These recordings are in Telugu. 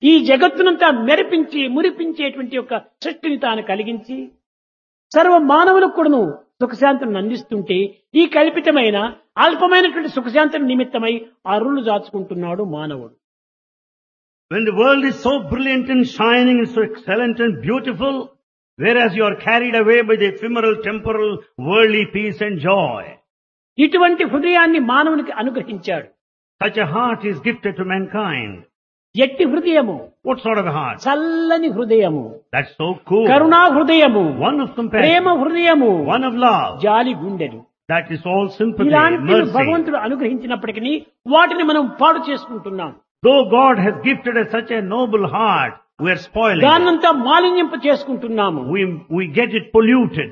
ఈ జగత్తునంతా మెరిపించి మురిపించేటువంటి యొక్క సృష్టిని తాను కలిగించి సర్వ మానవులకు కూడాను సుఖశాంతులను అందిస్తుంటే ఈ కల్పితమైన అల్పమైనటువంటి సుఖశాంతుల నిమిత్తమై అరులు దాచుకుంటున్నాడు మానవుడు When the world is so brilliant and shining and so excellent and beautiful, whereas you are carried away by the ephemeral, temporal, worldly peace and joy. ఇటువంటి హృదయాన్ని మానవునికి అనుగ్రహించాడు Such a heart is gifted to mankind. ఎట్టి హృదయము What sort of a heart? చల్లని హృదయము That's so cool. కరుణా హృదయము One of ప్రేమ compassion. హృదయము One of love. జాలి గుండెలు That is all sympathy, ఇలాంటి mercy. భగవంతుడు అనుగ్రహించినప్పటికీ వాటిని మనం పాడు చేసుకుంటున్నాం Though God has gifted us such a noble heart, we are spoiling it. దాన్నంతా మాలిన్యంప చేసుకుంటున్నాము We, we get it polluted.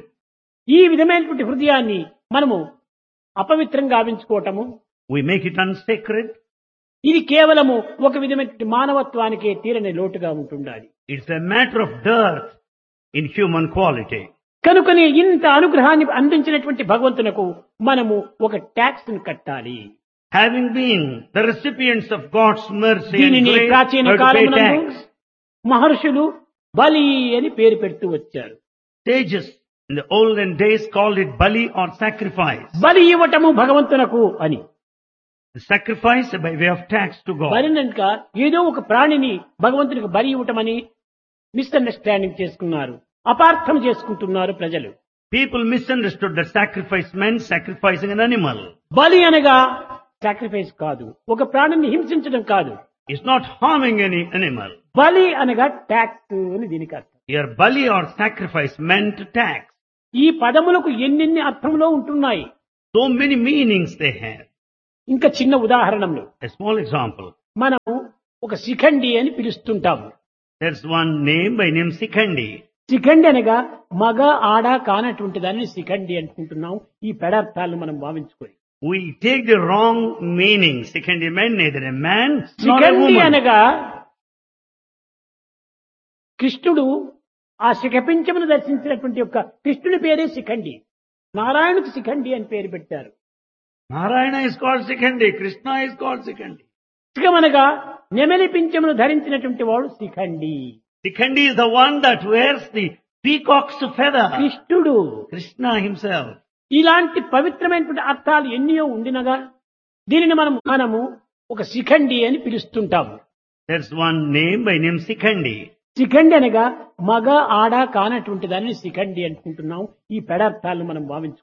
ఈ విధమైనటువంటి హృదయాన్ని మనము అపవిత్రంగా గావించుకోవటము We make it unsacred. ఇది కేవలము ఒక విధమైనటువంటి మానవత్వానికే తీరని లోటుగా ఉంటుండాలి It's a matter of dirt in human quality. కనుకనే ఇంత అనుగ్రహాన్ని అందించినటువంటి భగవంతునకు మనము ఒక ట్యాక్స్ ని కట్టాలి Having been the recipients of God's mercy and దీనిని grace, ప్రాచీన we have to pay కాలమునందు tax. మహర్షులు బలి అని పేరు పెడుతూ వచ్చారు Sages in the olden days called it bali or sacrifice. బలి ఇవ్వటము భగవంతునకు అని The sacrifice by way of tax to God. బలినక ఏదో ఒక ప్రాణిని భగవంతునికి బలి ఇవ్వటమని మిస్అండర్స్టాండింగ్ చేసుకున్నారు అపార్థం చేసుకుంటున్నారు ప్రజలు People misunderstood that sacrifice meant sacrificing an animal. బలి అనగా సాక్రిఫైస్ కాదు ఒక ప్రాణిని హింసించడం కాదు It's not harming any animal. బలి అనగా ట్యాక్స్ అని దీనికి అర్థం Here bali or sacrifice meant tax. ఈ పదములకు ఎన్నెన్ని అర్థంలో ఉంటున్నాయి So many meanings they have. ఇంకా చిన్న ఉదాహరణలు A small example. మనము ఒక శిఖండి అని పిలుస్తుంటాము There's one name by name Sikhandi. Shikhandi అనగా మగ ఆడ కానటువంటి దాన్ని శిఖండి అనుకుంటున్నాం ఈ పెడార్థాలను మనం భావించుకొని We take the wrong meaning. Sikhandi meant neither a man nor a Shikhandi woman. అనగా కృష్ణుడు ఆ శిఖపించమును దర్శించినటువంటి యొక్క కృష్ణుని పేరే శిఖండి నారాయణుకు శిఖండి అని పేరు పెట్టారు Narayana is called Sikhandi. Krishna is called Sikhandi. శిఖమనగా నెమలి పింఛమును ధరించినటువంటి వాడు Shikhandi Sikhandi is the one that wears the peacock's feather. కృష్ణుడు Krishna himself. ఇలాంటి పవిత్రమైనటువంటి అర్థాలు ఎన్నో ఉండినగా దీనిని మనం మనము ఒక శిఖండి అని పిలుస్తుంటాము There's one name by name Sikhandi. Shikhandi అనగా మగ ఆడ కానటువంటి దాన్ని శిఖండి అనుకుంటున్నాం ఈ పెడార్థాలను మనం భావించుకుంటాం